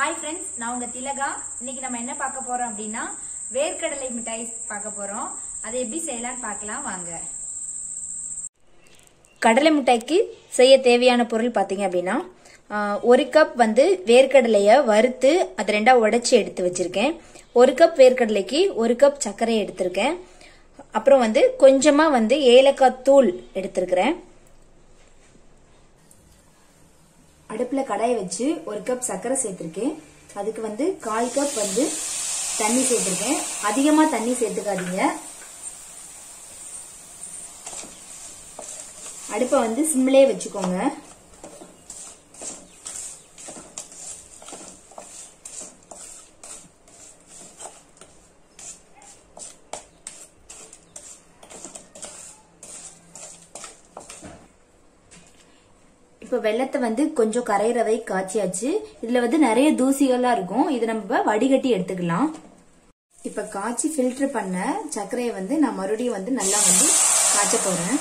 hi friends நான் உங்க திலகா இன்னைக்கு நம்ம என்ன பார்க்க போறோம் அப்படின்னா வேர்க்கடலை மிட்டாய் பார்க்க போறோம் அதை எப்படி செய்யலாம்னு பார்க்கலாம் வாங்க கடலை மிட்டாய்க்கு செய்ய தேவையான பொருள் பார்த்தீங்க அப்படின்னா ஆஹ், ஒரு கப் வந்து வேர்க்கடலையை வறுத்து அதை ரெண்டா உடைச்சி எடுத்து வச்சிருக்கேன் ஒரு கப் வேர்க்கடலைக்கு ஒரு கப் சர்க்கரை எடுத்திருக்கேன் அப்புறம் வந்து கொஞ்சமா வந்து ஏலக்காய் தூள் எடுத்திருக்கிறேன் அடுப்புல கடாயை வச்சு ஒரு கப் சர்க்கரை சேர்த்திருக்கேன் அதுக்கு வந்து கால் கப் வந்து தண்ணி சேர்த்திருக்கேன் அதிகமா தண்ணி சேர்த்துக்காதீங்க அடுப்பை வந்து சிம்லே வச்சுக்கோங்க இப்ப வெள்ளத்தை வந்து கொஞ்சம் கரையிறவை காய்ச்சியாச்சு இதுல வந்து நிறைய தூசிகள்லாம் இருக்கும் இது நம்ம வடிகட்டி எடுத்துக்கலாம் இப்ப காய்ச்சி ஃபில்டர் பண்ண சர்க்கரையை வந்து நான் மறுபடியும் வந்து நல்லா வந்து காய்ச்ச போறேன்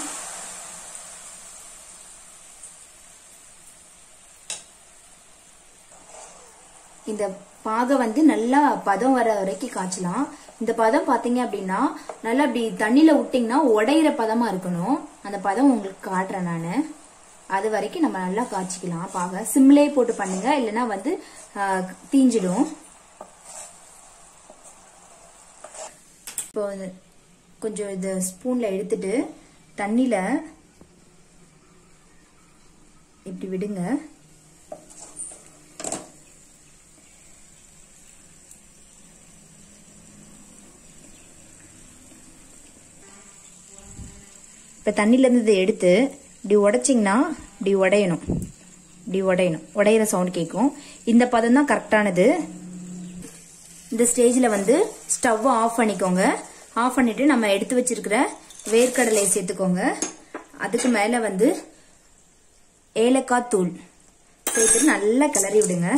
இந்த பாகை வந்து நல்லா பதம் வர வரைக்கும் காய்ச்சலாம் இந்த பதம் பாத்தீங்க அப்படின்னா நல்லா அப்படி தண்ணியில விட்டீங்கன்னா உடையிற பதமா இருக்கணும் அந்த பதம் உங்களுக்கு காட்டுறேன் நானு அது வரைக்கும் நம்ம நல்லா காய்ச்சிக்கலாம் பாக சிம்லே போட்டு பண்ணுங்க இல்லைன்னா வந்து ஆஹ், தீஞ்சிடும் இப்போ வந்து கொஞ்சம் இது ஸ்பூன்ல எடுத்துட்டு தண்ணியில இப்படி விடுங்க இப்போ தண்ணியிலேருந்து இதை எடுத்து இப்படி உடைச்சிங்கன்னா இப்படி உடையணும் இப்படி உடையணும் உடையிற சவுண்ட் கேட்கும் இந்த பதம் தான் கரெக்டானது இந்த ஸ்டேஜில் வந்து ஸ்டவ்வை ஆஃப் பண்ணிக்கோங்க ஆஃப் பண்ணிட்டு நம்ம எடுத்து வச்சிருக்கிற வேர்க்கடலையை சேர்த்துக்கோங்க அதுக்கு மேலே வந்து ஏலக்காய் தூள் சேர்த்துட்டு நல்லா கிளறி விடுங்க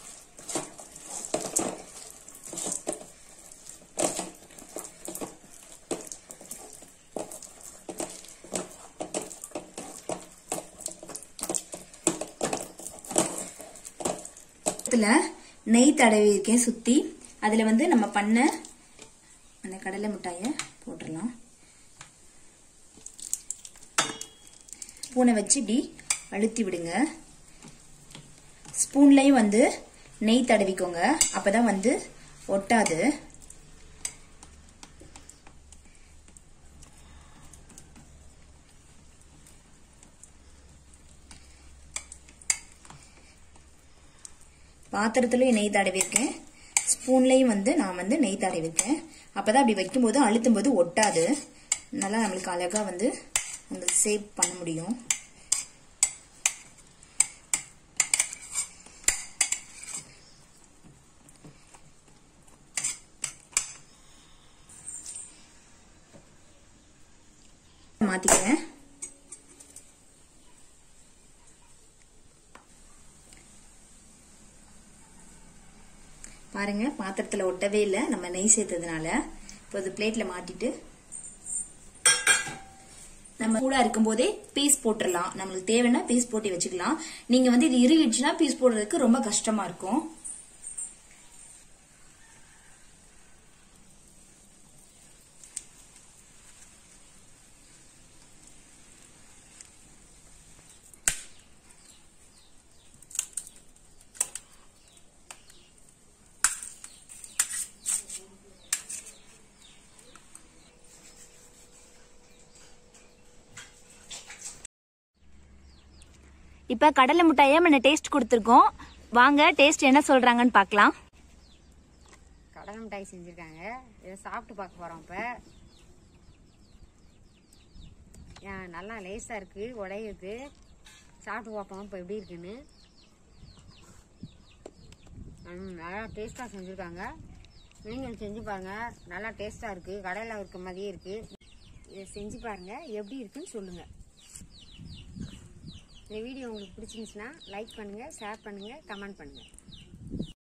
இதுல நெய் தடவி இருக்கேன் சுத்தி அதுல வந்து நம்ம பண்ண அந்த கடலை மிட்டாய போட்டுடலாம் ஸ்பூனை வச்சு இப்படி அழுத்தி விடுங்க ஸ்பூன்லயும் வந்து நெய் தடவிக்கோங்க அப்பதான் வந்து ஒட்டாது பாத்திரத்துலயும் நெய் தடவிருக்கேன் ஸ்பூன்லயும் வந்து நான் வந்து நெய் தடவிருக்கேன் அப்பதான் அப்படி வைக்கும்போது அழுத்தும் போது ஒட்டாது நல்லா நம்மளுக்கு அழகா வந்து அந்த சேவ் பண்ண முடியும் மாத்திக்கிறேன் பாருங்க பாத்திரத்துல ஒட்டவே இல்லை நம்ம நெய் சேர்த்ததுனால இப்போ இது பிளேட்ல மாட்டிட்டு நம்ம சூடா இருக்கும் போதே பீஸ் போட்டுடலாம் நம்மளுக்கு தேவைன்னா பீஸ் போட்டு வச்சுக்கலாம் நீங்க வந்து இது இறுகிடுச்சுன்னா பீஸ் போடுறதுக்கு ரொம்ப கஷ்டமா இருக்கும் இப்போ கடலை மிட்டாயை நம்ம டேஸ்ட் கொடுத்துருக்கோம் வாங்க டேஸ்ட் என்ன சொல்றாங்கன்னு பார்க்கலாம் கடலை மிட்டாய் செஞ்சுருக்காங்க இதை சாப்பிட்டு பார்க்க போகிறோம் இப்போ ஏன் நல்லா லேஸாக இருக்குது உடையுது சாப்பிட்டு பார்ப்போம் இப்போ எப்படி இருக்குன்னு ம், நல்லா டேஸ்ட்டாக செஞ்சுருக்காங்க நீங்களும் செஞ்சு பாருங்கள் நல்லா டேஸ்ட்டாக இருக்குது கடையில் இருக்க மாதிரியே இருக்குது இதை செஞ்சு பாருங்கள் எப்படி இருக்குன்னு சொல்லுங்கள் இந்த வீடியோ உங்களுக்கு பிடிச்சிருந்துச்சுன்னா லைக் பண்ணுங்கள் ஷேர் பண்ணுங்கள் கமெண்ட் பண்ணுங்கள்